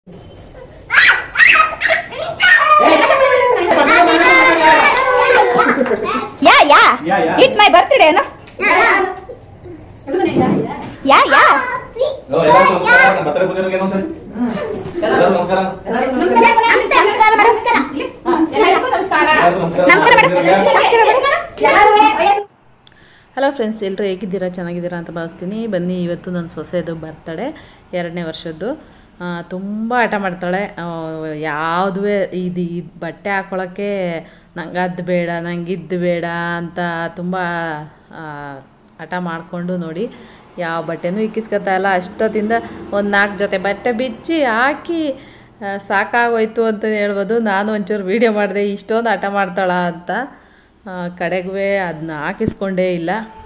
Yeah yeah yeah, yeah. It's my birthday ಏನೋ ಯಾ ಯಾ birthday ಬಂದಿರೋಕೆ ಏನು ಅಂತಾರೆ ಎಲ್ಲರಿಗೂ ನಮಸ್ಕಾರ ನಮಸ್ಕಾರ ಮೇಡಮ್ ಎಲ್ಲರಿಗೂ ನಮಸ್ಕಾರ ನಮಸ್ಕಾರ ಮೇಡಮ್ ಹಲೋ ಫ್ರೆಂಡ್ಸ್ ಎಲ್ಲರೂ ಹೇಗಿದ್ದೀರಾ ಚೆನ್ನಾಗಿದ್ದೀರಾ ಅಂತ ಭಾವಿಸ್ತೀನಿ ಬನ್ನಿ ಇವತ್ತು ನನ್ನ ಸೊಸೆದು ಬರ್ತಡೆ ಎರಡನೇ ವರ್ಷದ್ದು ತುಂಬ ಆಟ ಮಾಡ್ತಾಳೆ ಯಾವುದೂ ಇದು ಇದು ಬಟ್ಟೆ ಹಾಕ್ಕೊಳ್ಳೋಕ್ಕೆ ನಂಗೆ ಅದು ಬೇಡ ನಂಗೆ ಇದು ಬೇಡ ಅಂತ ತುಂಬ ಆ, ಹಠ ಮಾಡಿಕೊಂಡು ನೋಡಿ ಯಾವ ಬಟ್ಟೆನೂ ಇಕ್ಕಿಸ್ಕೊತಾ ಇಲ್ಲ ಅಷ್ಟೊತ್ತಿಂದ ಒಂದು ನಾಲ್ಕು ಜೊತೆ ಬಟ್ಟೆ ಬಿಚ್ಚಿ ಹಾಕಿ ಆ, ಸಾಕಾಗೋಯ್ತು ಅಂತ ಹೇಳ್ಬೋದು ನಾನು ಒಂಚೂರು ವೀಡಿಯೋ ಮಾಡಿದೆ ಇಷ್ಟೊಂದು ಹಠ ಮಾಡ್ತಾಳ ಅಂತ ಕಡೆಗೂ ಅದನ್ನ ಹಾಕಿಸ್ಕೊಂಡೇ ಇಲ್ಲ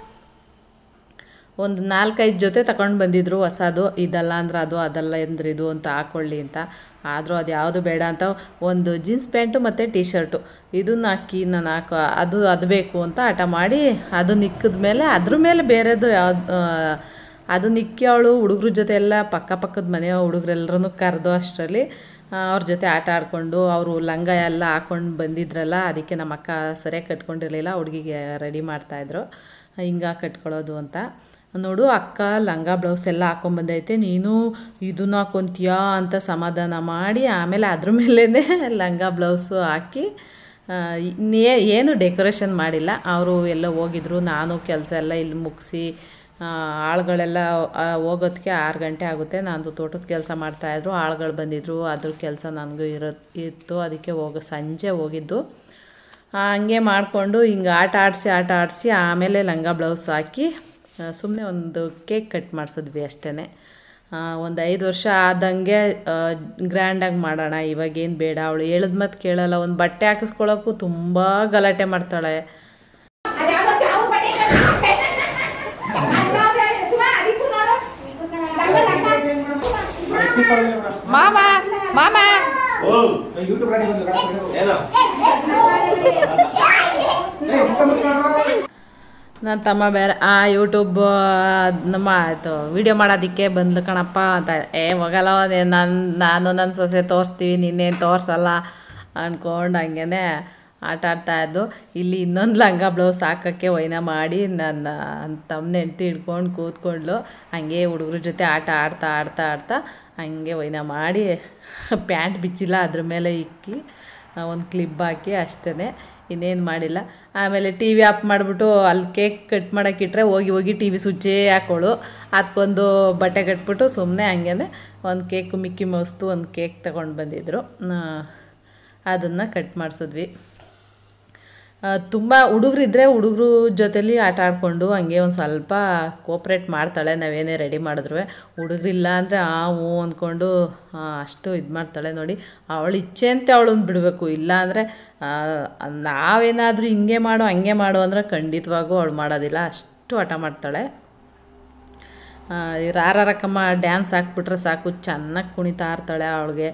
ಒಂದು ನಾಲ್ಕೈದು ಜೊತೆ ತಗೊಂಡು ಬಂದಿದ್ರು ಹೊಸದು ಇದಲ್ಲ ಅಂದ್ರೆ ಅದು ಅದಲ್ಲ ಅಂದ್ರೆ ಇದು ಅಂತ ಹಾಕ್ಕೊಳ್ಳಿ ಅಂತ ಆದರೂ ಅದು ಯಾವುದು ಬೇಡ ಅಂತ ಒಂದು ಜೀನ್ಸ್ ಪ್ಯಾಂಟು ಮತ್ತು ಟೀ ಶರ್ಟು ಇದನ್ನ ಹಾಕಿ ನಾನು ಹಾಕೋ ಅದು ಅದು ಬೇಕು ಅಂತ ಹಠ ಮಾಡಿ ಅದು ನಿಕ್ಕಿದ ಮೇಲೆ ಅದ್ರ ಮೇಲೆ ಬೇರೆದು ಯಾವ್ದು ಅದು ನಿಕ್ಕಿ ಅವಳು ಹುಡುಗ್ರ ಜೊತೆ ಎಲ್ಲ ಪಕ್ಕ ಪಕ್ಕದ ಮನೆಯ ಹುಡುಗರೆಲ್ಲರೂ ಕರೆದು ಅಷ್ಟರಲ್ಲಿ ಅವ್ರ ಜೊತೆ ಆಟ ಆಡಿಕೊಂಡು ಅವರು ಲಂಗ ಎಲ್ಲ ಹಾಕೊಂಡು ಬಂದಿದ್ರಲ್ಲ ಅದಕ್ಕೆ ನಮ್ಮ ಅಕ್ಕ ಸರಿಯಾಗಿ ಕಟ್ಕೊಂಡಿರಲಿಲ್ಲ ಹುಡುಗಿಗೆ ರೆಡಿ ಮಾಡ್ತಾಯಿದ್ರು ಹಿಂಗೆ ಕಟ್ಕೊಳ್ಳೋದು ಅಂತ ನೋಡು ಅಕ್ಕ ಲಂಗ ಬ್ಲೌಸ್ ಎಲ್ಲ ಹಾಕೊಂಬಂದೈತೆ ನೀನು ಇದನ್ನ ಹಾಕೊತೀಯಾ ಅಂತ ಸಮಾಧಾನ ಮಾಡಿ ಆಮೇಲೆ ಅದ್ರ ಮೇಲೇ ಲಂಗ ಬ್ಲೌಸು ಹಾಕಿ ಆ, ಇನ್ನೇ ಏನು ಡೆಕೋರೇಷನ್ ಮಾಡಿಲ್ಲ ಅವರು ಎಲ್ಲ ಹೋಗಿದ್ರು ನಾನು ಕೆಲಸ ಎಲ್ಲ ಇಲ್ಲಿ ಮುಗಿಸಿ ಆಳುಗಳೆಲ್ಲ ಆ, ಹೋಗೋದಕ್ಕೆ ಆರು ಗಂಟೆ ಆಗುತ್ತೆ ನಾನು ತೋಟದ ಕೆಲಸ ಮಾಡ್ತಾಯಿದ್ರು ಆಳುಗಳು ಬಂದಿದ್ರು ಅದ್ರ ಕೆಲಸ ನನಗೂ ಇರೋ ಇತ್ತು ಅದಕ್ಕೆ ಹೋಗೋ ಸಂಜೆ ಹೋಗಿದ್ದು ಆ, ಹಂಗೆ ಮಾಡಿಕೊಂಡು ಹಿಂಗೆ ಆಟ ಆಡಿಸಿ ಆಟ ಆಡಿಸಿ ಆಮೇಲೆ ಲಂಗ ಬ್ಲೌಸ್ ಹಾಕಿ ಸುಮ್ಮನೆ ಒಂದು ಕೇಕ್ ಕಟ್ ಮಾಡಿಸಿದ್ವಿ ಅಷ್ಟೇ ಒಂದು ಐದು ವರ್ಷ ಆದಂಗೆ ಗ್ರ್ಯಾಂಡಾಗಿ ಮಾಡೋಣ ಇವಾಗೇನು ಬೇಡ ಅವಳು ಹೇಳಿದ ಮತ್ತೆ ಕೇಳಲ್ಲ ಒಂದು ಬಟ್ಟೆ ಹಾಕಿಸ್ಕೊಳ್ಳೋಕ್ಕೂ ತುಂಬ ಗಲಾಟೆ ಮಾಡ್ತಾಳೆ ಮಾಮ ಮಾಮ ಓ ಏನು ನನ್ನ ತಮ್ಮ ಬೇರೆ ಆ ಯೂಟ್ಯೂಬ್ ನಮ್ಮ ಆಯಿತು ವಿಡಿಯೋ ಮಾಡೋದಕ್ಕೆ ಬಂದ್ಲು ಕಣಪ್ಪ ಅಂತ ಏ ಹೋಗಲ್ಲ ನಾನು ನಾನು ನನ್ನ ಸೊಸೆ ತೋರಿಸ್ತೀವಿ ನಿನ್ನೇನು ತೋರಿಸಲ್ಲ ಅಂದ್ಕೊಂಡು ಹಂಗೇ ಆಟ ಆಡ್ತಾ ಇದ್ದು ಇಲ್ಲಿ ಇನ್ನೊಂದು ಲಂಗ ಬ್ಲೌಸ್ ಹಾಕೋಕ್ಕೆ ಒಯ್ನ ಮಾಡಿ ನನ್ನ ತಮ್ಮನ ಹೆಂಡ್ತಿ ಹಿಡ್ಕೊಂಡು ಕೂತ್ಕೊಂಡ್ಲು ಹಂಗೆ ಹುಡುಗ್ರ ಜೊತೆ ಆಟ ಆಡ್ತಾ ಆಡ್ತಾ ಆಡ್ತಾ ಹಂಗೆ ಒಯ್ನ ಮಾಡಿ ಪ್ಯಾಂಟ್ ಬಿಚ್ಚಿಲ್ಲ ಅದ್ರ ಮೇಲೆ ಇಕ್ಕಿ ಒಂದು ಕ್ಲಿಪ್ ಹಾಕಿ ಅಷ್ಟೇ ಇನ್ನೇನು ಮಾಡಿಲ್ಲ ಆಮೇಲೆ ಟಿ ವಿ ಆಫ್ ಮಾಡಿಬಿಟ್ಟು ಅಲ್ಲಿ ಕೇಕ್ ಕಟ್ ಮಾಡೋಕ್ಕಿಟ್ರೆ ಹೋಗಿ ಹೋಗಿ ಟಿ ವಿ ಸ್ವಿಚ್ಚೇ ಹಾಕೋಳು ಅದಕ್ಕೊಂದು ಬಟ್ಟೆ ಕಟ್ಬಿಟ್ಟು ಸುಮ್ಮನೆ ಹಂಗೆ ಒಂದು ಕೇಕ್ ಮಿಕ್ಕಿ ಮಸ್ತು ಒಂದು ಕೇಕ್ ತಗೊಂಡು ಬಂದಿದ್ದರು ಅದನ್ನು ಕಟ್ ಮಾಡಿಸಿದ್ವಿ ತುಂಬ ಹುಡುಗರಿದ್ರೆ ಹುಡುಗರು ಜೊತೆಲಿ ಆಟ ಆಡಿಕೊಂಡು ಹಂಗೆ ಒಂದು ಸ್ವಲ್ಪ ಕೋಪ್ರೇಟ್ ಮಾಡ್ತಾಳೆ ನಾವೇನೇ ರೆಡಿ ಮಾಡಿದ್ರು ಹುಡುಗರಿಲ್ಲ ಅಂದರೆ ಆ ಹ್ಞೂ ಅಂದ್ಕೊಂಡು ಆ, ಅಷ್ಟು ಇದು ಮಾಡ್ತಾಳೆ ನೋಡಿ ಅವಳು ಇಚ್ಛೆ ಅಂತ ಅವಳನ್ನ ಬಿಡಬೇಕು ಇಲ್ಲ ಅಂದರೆ ನಾವೇನಾದರೂ ಹಿಂಗೆ ಮಾಡು ಹಂಗೆ ಮಾಡು ಅಂದರೆ ಖಂಡಿತವಾಗೂ ಅವಳು ಮಾಡೋದಿಲ್ಲ ಅಷ್ಟು ಹಠ ಮಾಡ್ತಾಳೆ ಆ, ಈ ರಾರಕ್ಕಮ್ಮ ಡ್ಯಾನ್ಸ್ ಹಾಕ್ಬಿಟ್ರೆ ಸಾಕು ಚೆನ್ನಾಗಿ ಕುಣಿತಾ ಇರ್ತಾಳೆ ಅವಳಿಗೆ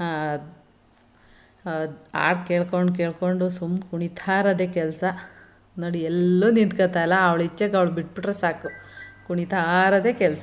ಹಾಡು ಕೇಳ್ಕೊಂಡು ಕೇಳ್ಕೊಂಡು ಸುಮ್ಮ ಕುಣಿತಾ ಇರೋದೇ ಕೆಲಸ ನೋಡಿ ಎಲ್ಲೂ ನಿಂತ್ಕೊತಾ ಇಲ್ಲ ಅವಳು ಇಚ್ಛೆಗೆ ಅವಳು ಬಿಟ್ಬಿಟ್ರೆ ಸಾಕು ಕುಣಿತಾ ಇರೋದೇ ಕೆಲಸ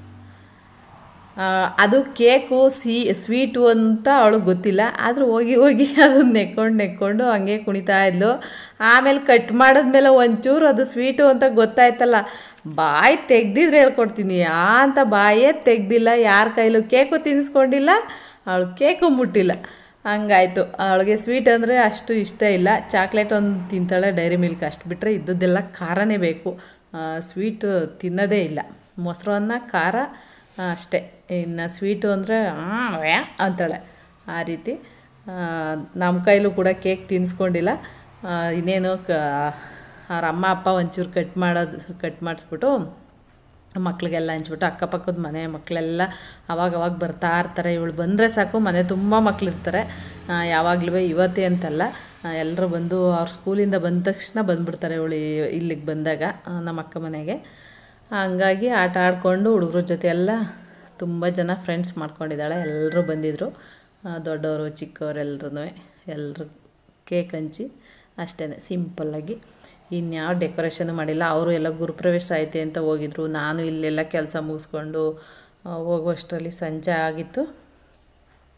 ಅದು ಕೇಕು ಸಿ ಸ್ವೀಟು ಅಂತ ಅವಳಿಗೆ ಗೊತ್ತಿಲ್ಲ ಆದರೂ ಹೋಗಿ ಹೋಗಿ ಅದನ್ನ ನೆಕ್ಕೊಂಡು ನೆಕ್ಕೊಂಡು ಹಂಗೆ ಕುಣಿತಾ ಇದ್ಲು ಆಮೇಲೆ ಕಟ್ ಮಾಡಿದ್ಮೇಲೆ ಒಂಚೂರು ಅದು ಸ್ವೀಟು ಅಂತ ಗೊತ್ತಾಯ್ತಲ್ಲ ಬಾಯಿ ತೆಗ್ದಿದ್ರೆ ಹೇಳ್ಕೊಡ್ತೀನಿ ಆ ಅಂತ ಬಾಯೇ ತೆಗ್ದಿಲ್ಲ ಯಾರ ಕೈಲೂ ಕೇಕು ತಿನ್ನಿಸ್ಕೊಂಡಿಲ್ಲ ಅವಳು ಕೇಕು ಮುಟ್ಟಿಲ್ಲ ಹಂಗಾಯ್ತು ಅವಳಿಗೆ ಸ್ವೀಟ್ ಅಂದರೆ ಅಷ್ಟು ಇಷ್ಟ ಇಲ್ಲ ಚಾಕ್ಲೇಟ್ ಒಂದು ತಿಂತಾಳೆ ಡೈರಿ ಮಿಲ್ಕ್ ಅಷ್ಟು ಬಿಟ್ಟರೆ ಇದ್ದದ್ದೆಲ್ಲ ಖಾರನೇ ಬೇಕು ಸ್ವೀಟ್ ತಿನ್ನೋದೇ ಇಲ್ಲ ಮೊಸರು ಅನ್ನ ಖಾರ ಆ, ಅಷ್ಟೇ ಇನ್ನು ಸ್ವೀಟು ಅಂದರೆ ವ್ಯಾ ಅಂತಾಳೆ ಆ ರೀತಿ ಆ, ನಮ್ಮ ಕೈಲೂ ಕೂಡ ಕೇಕ್ ತಿನ್ನಿಸ್ಕೊಂಡಿಲ್ಲ ಆ, ಇನ್ನೇನು ಕ ಅವ್ರ ಅಮ್ಮ ಅಪ್ಪ ಒಂಚೂರು ಕಟ್ ಮಾಡೋದು ಕಟ್ ಮಾಡಿಸ್ಬಿಟ್ಟು ಮಕ್ಳಿಗೆಲ್ಲ ಹಂಚ್ಬಿಟ್ಟು ಅಕ್ಕಪಕ್ಕದ ಮನೆ ಮಕ್ಕಳೆಲ್ಲ ಅವಾಗ ಅವಾಗ ಬರ್ತಾ ಇರ್ತಾರೆ ಇವಳು ಬಂದರೆ ಸಾಕು ಮನೆ ತುಂಬ ಮಕ್ಳಿರ್ತಾರೆ ಯಾವಾಗಲೂ ಇವತ್ತೇ ಅಂತಲ್ಲ ಎಲ್ಲರೂ ಬಂದು ಅವ್ರ ಸ್ಕೂಲಿಂದ ಬಂದ ತಕ್ಷಣ ಬಂದುಬಿಡ್ತಾರೆ ಇವಳು ಈ- ಇಲ್ಲಿಗೆ ಬಂದಾಗ ಆ, ನಮ್ಮ ಅಕ್ಕ ಮನೆಗೆ ಹಂಗಾಗಿ ಆಟ ಆಡಿಕೊಂಡು ಹುಡುಗ್ರ ಜೊತೆ ಎಲ್ಲ ತುಂಬ ಜನ ಫ್ರೆಂಡ್ಸ್ ಮಾಡ್ಕೊಂಡಿದ್ದಾಳೆ ಎಲ್ಲರೂ ಬಂದಿದ್ದರು ಆ, ದೊಡ್ಡವರು ಚಿಕ್ಕವರೆಲ್ಲರೂ ಎಲ್ಲರೂ ಕೇಕ್ ಹಂಚಿ ಅಷ್ಟೇ ಸಿಂಪಲ್ಲಾಗಿ ಇನ್ಯಾವ ಡೆಕೋರೇಷನು ಮಾಡಿಲ್ಲ ಅವರು ಎಲ್ಲ ಗುರುಪ್ರವೇಶ ಐತೆ ಅಂತ ಹೋಗಿದ್ರು ನಾನು ಇಲ್ಲೆಲ್ಲ ಕೆಲಸ ಮುಗಿಸ್ಕೊಂಡು ಆ, ಹೋಗುವಷ್ಟರಲ್ಲಿ ಸಂಜೆ ಆಗಿತ್ತು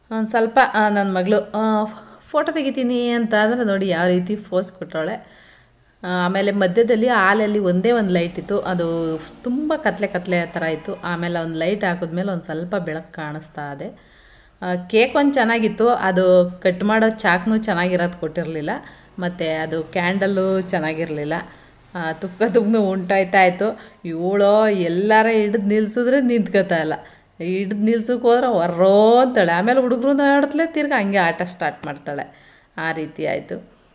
ಒಂದು ಸ್ವಲ್ಪ ನನ್ನ ಮಗಳು ಫೋಟೋ ತೆಗಿತೀನಿ ಅಂತ ಅಂದರೆ ನೋಡಿ ಯಾವ ರೀತಿ ಫೋಸ್ ಕೊಟ್ಟವಳೆ ಆ, ಆಮೇಲೆ ಮಧ್ಯದಲ್ಲಿ ಹಾಲಲ್ಲಿ ಒಂದೇ ಒಂದು ಲೈಟ್ ಇತ್ತು ಅದು ತುಂಬ ಕತ್ಲೆ ಕತ್ಲೆ ಥರ ಇತ್ತು ಆಮೇಲೆ ಒಂದು ಲೈಟ್ ಹಾಕಿದ್ಮೇಲೆ ಒಂದು ಸ್ವಲ್ಪ ಬೆಳಕು ಕಾಣಿಸ್ತಾ ಇದೆ ಕೇಕ್ ಒಂದು ಚೆನ್ನಾಗಿತ್ತು ಅದು ಕಟ್ ಮಾಡೋ ಚಾಕ್ನು ಚೆನ್ನಾಗಿರೋದು ಕೊಟ್ಟಿರಲಿಲ್ಲ ಮತ್ತು ಅದು ಕ್ಯಾಂಡಲ್ಲು ಚೆನ್ನಾಗಿರಲಿಲ್ಲ ತುಕ್ಕ ತುಕ್ಕನು ಉಂಟಾಯ್ತಾ ಇತ್ತು ಇವಳು ಎಲ್ಲಾರ ಹಿಡಿದು ನಿಲ್ಸಿದ್ರೆ ನಿಂತ್ಕೋತಾ ಇಲ್ಲ ಹಿಡಿದು ನಿಲ್ಸಕ್ಕೆ ಹೋದ್ರೆ ಹೊರ್ರೋ ಅಂತಾಳೆ ಆಮೇಲೆ ಹುಡುಗರು ಆಡ್ತಲೇ ತಿರ್ಗಿ ಹಂಗೆ ಆಟ ಸ್ಟಾರ್ಟ್ ಮಾಡ್ತಾಳೆ ಆ ರೀತಿ ಆಯಿತು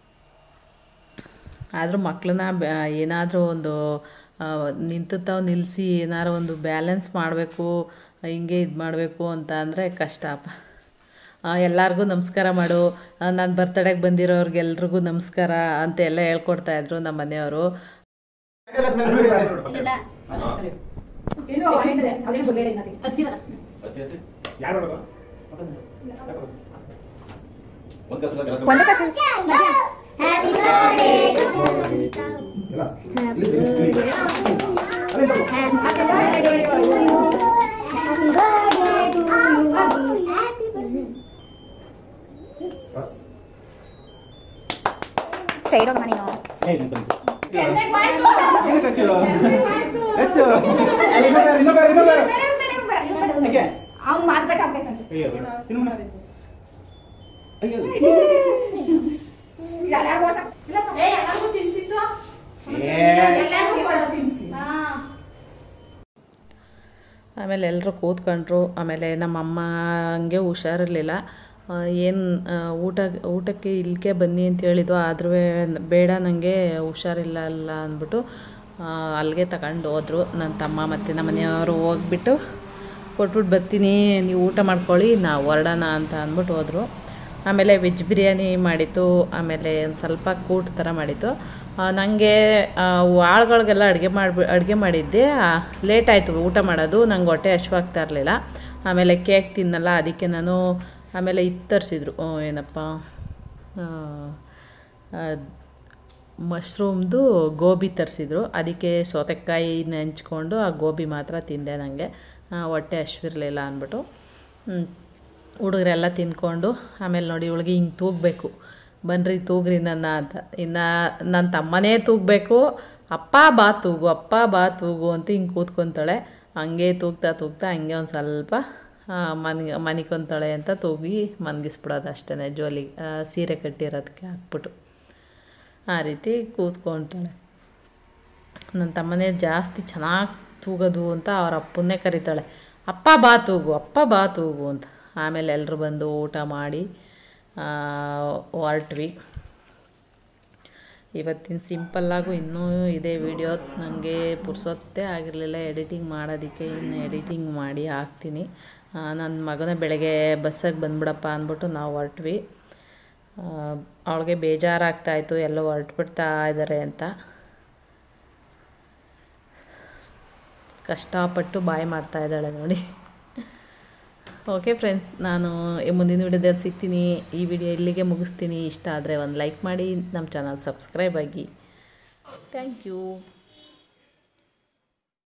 ಆದರೂ ಮಕ್ಕಳನ್ನ ಏನಾದರೂ ಒಂದು ನಿಂತಾವ್ ನಿಲ್ಲಿಸಿ ಏನಾರು ಒಂದು ಬ್ಯಾಲೆನ್ಸ್ ಮಾಡಬೇಕು ಹಿಂಗೆ ಇದು ಮಾಡಬೇಕು ಅಂತ ಅಂದರೆ ಕಷ್ಟಪ್ಪ ಎಲ್ಲರಿಗೂ ನಮಸ್ಕಾರ ಮಾಡು ನನ್ನ ಬರ್ತಡೆಗೆ ಬಂದಿರೋರ್ಗೆಲ್ರಿಗೂ ನಮಸ್ಕಾರ ಅಂತ ಎಲ್ಲ ಹೇಳ್ಕೊಡ್ತಾಯಿದ್ರು ನಮ್ಮ ಮನೆಯವರು ಹಸಿ ಹಸಿ ಒಂದ್ ಕಸ ಕೆಲಸ ಒಂದು ಕಸ ಸೈಡ್ ಹೋಗಮ್ಮ ನೀನು ಅವ್ನು ಮಾತ್ಕಟ್ಟ ಆಮೇಲೆ ಎಲ್ಲರೂ ಕೂತ್ಕೊಂಡ್ರು ಆಮೇಲೆ ನಮ್ಮ ಅಮ್ಮ ಹಂಗೆ ಹುಷಾರಿರಲಿಲ್ಲ ಏನು ಊಟ ಊಟಕ್ಕೆ ಇಲ್ಲಿಗೆ ಬನ್ನಿ ಅಂತ ಹೇಳಿದ್ವು ಆದ್ರೂ ಬೇಡ ನನಗೆ ಹುಷಾರಿಲ್ಲ ಅಲ್ಲ ಅಂದ್ಬಿಟ್ಟು ಆ, ಅಲ್ಲಿಗೆ ತಗೊಂಡು ಹೋದ್ರು ನನ್ನ ತಮ್ಮ ಮತ್ತು ನಮ್ಮ ಮನೆಯವರು ಹೋಗ್ಬಿಟ್ಟು ಕೊಟ್ಬಿಟ್ಟು ಬರ್ತೀನಿ ನೀವು ಊಟ ಮಾಡ್ಕೊಳ್ಳಿ ನಾವು ಹೊರಡೋಣ ಅಂತ ಅಂದ್ಬಿಟ್ಟು ಹೋದರು ಆಮೇಲೆ ವೆಜ್ ಬಿರಿಯಾನಿ ಮಾಡಿತ್ತು ಆಮೇಲೆ ಒಂದು ಸ್ವಲ್ಪ ಕೂಟ್ ಥರ ಮಾಡಿತ್ತು ನನಗೆ ಆಳುಗಳಿಗೆಲ್ಲ ಅಡುಗೆ ಮಾಡಿ ಅಡುಗೆ ಮಾಡಿದ್ದೆ ಲೇಟ್ ಆಯಿತು ಊಟ ಮಾಡೋದು ನಂಗೆ ಹೊಟ್ಟೆ ಹಶ್ವಾಗ್ತಾ ಇರಲಿಲ್ಲ ಆಮೇಲೆ ಕೇಕ್ ತಿನ್ನಲ್ಲ ಅದಕ್ಕೆ ನಾನು ಆಮೇಲೆ ಇದು ತರಿಸಿದ್ರು ಏನಪ್ಪ ಮಶ್ರೂಮ್ದು ಗೋಬಿ ತರಿಸಿದ್ರು ಅದಕ್ಕೆ ಸೌತೆಕಾಯಿ ನೆಂಚ್ಕೊಂಡು ಆ ಗೋಬಿ ಮಾತ್ರ ತಿಂದೆ ನನಗೆ ಹೊಟ್ಟೆ ಹಶ್ವಿರಲಿಲ್ಲ ಅಂದ್ಬಿಟ್ಟು ಹ್ಮ್. ಹುಡುಗರೆಲ್ಲ ತಿಂದ್ಕೊಂಡು ಆಮೇಲೆ ನೋಡಿ ಇವಳಿಗೆ ಹಿಂಗೆ ತೂಗಬೇಕು ಬನ್ನಿರಿ ತೂಗ್ರಿ ನನ್ನ ಅಂತ ಇನ್ನು ನನ್ನ ತಮ್ಮನೇ ತೂಗಬೇಕು ಅಪ್ಪ ಬಾ ತೂಗು ಅಪ್ಪ ಬಾ ತೂಗು ಅಂತ ಹಿಂಗೆ ಕೂತ್ಕೊತಾಳೆ ಹಂಗೆ ತೂಗ್ತಾ ತೂಗ್ತಾ ಹಂಗೆ ಒಂದು ಸ್ವಲ್ಪ ಮನ್ ಮನಿಕೊಂತಾಳೆ ಅಂತ ತೂಗಿ ಮನ್ಗಿಸ್ಬಿಡೋದು ಅಷ್ಟೇ ಜೋಲಿ ಆ, ಸೀರೆ ಕಟ್ಟಿರೋದಕ್ಕೆ ಹಾಕ್ಬಿಟ್ಟು ಆ ರೀತಿ ಕೂತ್ಕೊತಾಳೆ ನನ್ನ ತಮ್ಮನೇ ಜಾಸ್ತಿ ಚೆನ್ನಾಗಿ ತೂಗೋದು ಅಂತ ಅವ್ರ ಅಪ್ಪನ್ನೇ ಕರೀತಾಳೆ ಅಪ್ಪ ಬಾ ತೂಗು ಅಪ್ಪ ಬಾ ತೂಗು ಅಂತ ಆಮೇಲೆ ಎಲ್ಲರೂ ಬಂದು ಊಟ ಮಾಡಿ ಆ, ಹೊರಟ್ವಿ ಇವತ್ತಿನ ಸಿಂಪಲ್ಲಾಗೂ ಇನ್ನೂ ಇದೆ ವಿಡಿಯೋ ನನಗೆ ಪುರ್ಸೊತ್ತೇ ಆಗಿರಲಿಲ್ಲ ಎಡಿಟಿಂಗ್ ಮಾಡೋದಕ್ಕೆ ಇನ್ನು ಎಡಿಟಿಂಗ್ ಮಾಡಿ ಹಾಕ್ತೀನಿ ನನ್ನ ಮಗನ ಬೆಳಗ್ಗೆ ಬಸ್ಸಾಗಿ ಬಂದ್ಬಿಡಪ್ಪ ಅಂದ್ಬಿಟ್ಟು ನಾವು ಹೊರಟ್ವಿ ಅವಳಿಗೆ ಬೇಜಾರಾಗ್ತಾಯಿತ್ತು ಎಲ್ಲೋ ಹೊರಟ್ಬಿಡ್ತಾ ಇದ್ದಾರೆ ಅಂತ ಕಷ್ಟಪಟ್ಟು ಬಾಯ್ ಮಾಡ್ತಾ ಇದ್ದಾಳೆ ನೋಡಿ ಓಕೆ ಫ್ರೆಂಡ್ಸ್ ನಾನು ಈ ಮುಂದಿನ ವಿಡಿಯೋದಲ್ಲಿ ಸಿಗ್ತೀನಿ ಈ ವಿಡಿಯೋ ಇಲ್ಲಿಗೆ ಮುಗಿಸ್ತೀನಿ ಇಷ್ಟ ಆದರೆ ಒಂದು ಲೈಕ್ ಮಾಡಿ ನಮ್ಮ ಚಾನಲ್ ಸಬ್ಸ್ಕ್ರೈಬ್ ಆಗಿ ಥ್ಯಾಂಕ್ ಯು